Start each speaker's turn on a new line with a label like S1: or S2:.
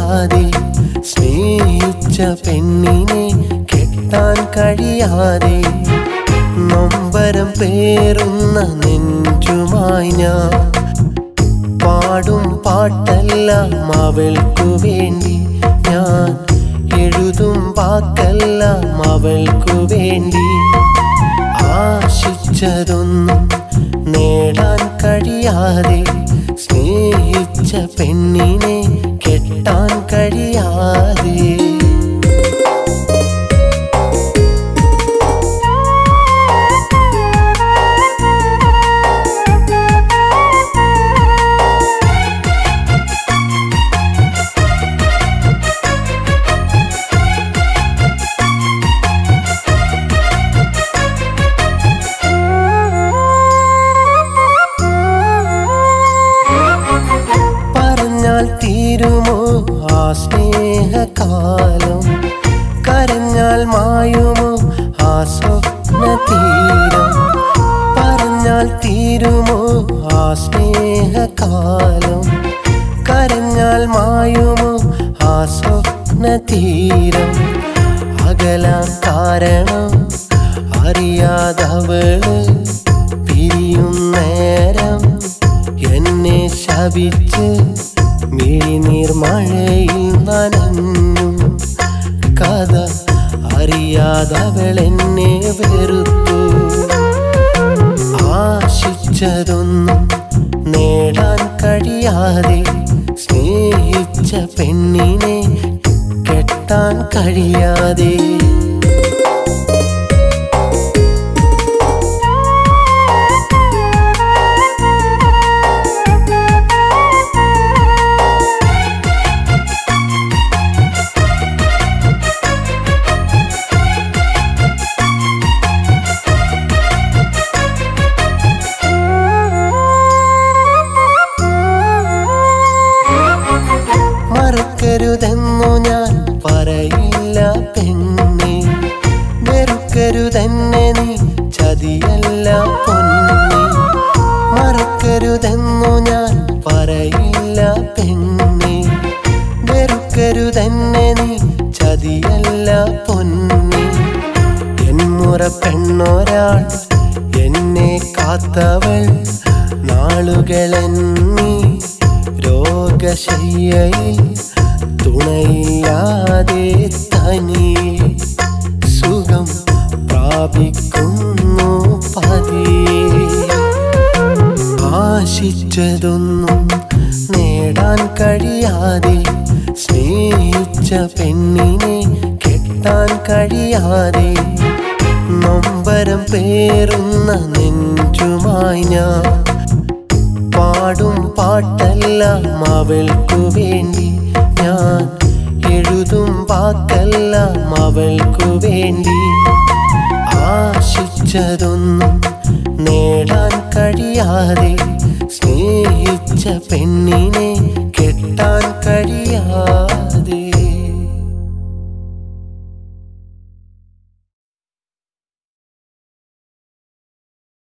S1: കഴിയാതെ സ്നേഹിച്ച പെണ്ണിനെ കെട്ടാൻ കഴിയാതെ നൊമ്പരം പേറുന്ന നെഞ്ചുമായി ഞാൻ പാടും പാട്ടെല്ലാം അവൾക്കു വേണ്ടി ഞാൻ എഴുതും വാക്കെല്ലാം അവൾക്കു വേണ്ടി ആശിച്ചതൊന്നും നേടാൻ കഴിയാതെ സ്നേഹിച്ച പെണ്ണിനെ കെട്ടാൻ കഴിയാതെ പറഞ്ഞാൽ തീരുമോ ആ സ്നേഹകാലം കരഞ്ഞാൽ മായുമോ ആ സ്വപ്ന തീരം പറഞ്ഞാൽ തീരുമോ ആ സ്നേഹകാലം കരഞ്ഞാൽ മായുമോ ആ സ്വപ്ന തീരം അകലാൻ കാരണം അറിയാതവള് പിരിയും നേരം എന്നെ ശപിച്ച് മിഴിനീർ മഴയിൽ നനഞ്ഞു കഥ അറിയാതവളെന്നെ വെറുത്തു ആശിച്ചതൊന്നും നേടാൻ കഴിയാതെ സ്നേഹിച്ച പെണ്ണിനെ കെട്ടാൻ കഴിയാതെ മറക്കരുതെന്നു ഞാൻ പറയില്ല പെണ്ണെ വെറുക്കരുതെന്നെ നീ ചതിയല്ല പൊന്നെ മറക്കരുതെന്നു ഞാൻ പറയില്ല പെണ്ണെ വെറുക്കരുതെന്നെ നീ ചതിയല്ല പൊന്നെ എന്മുറ പെണ്ണൊരാൾ എന്നെ കാത്തവൾ നാളുകളെന്നീ രോഗശയ്യയിൽ തുണയില്ലാതെ തനിയെ സുഖം പ്രാപിക്കുന്നു പതിയെ ആശിച്ചതൊന്നും നേടാൻ കഴിയാതെ സ്നേഹിച്ച പെണ്ണിനെ കെട്ടാൻ കഴിയാതെ നൊമ്പരം പേറുന്ന നെഞ്ചുമായി ഞാൻ പാടും പാട്ടെല്ലാം അവൾക്കു വേണ്ടി ഞാൻ എഴുതും വാക്കെല്ലാം അവൾക്കു വേണ്ടി ആശിച്ചതൊന്നും നേടാൻ കഴിയാതെ സ്നേഹിച്ച പെണ്ണിനെ കെട്ടാൻ കഴിയാ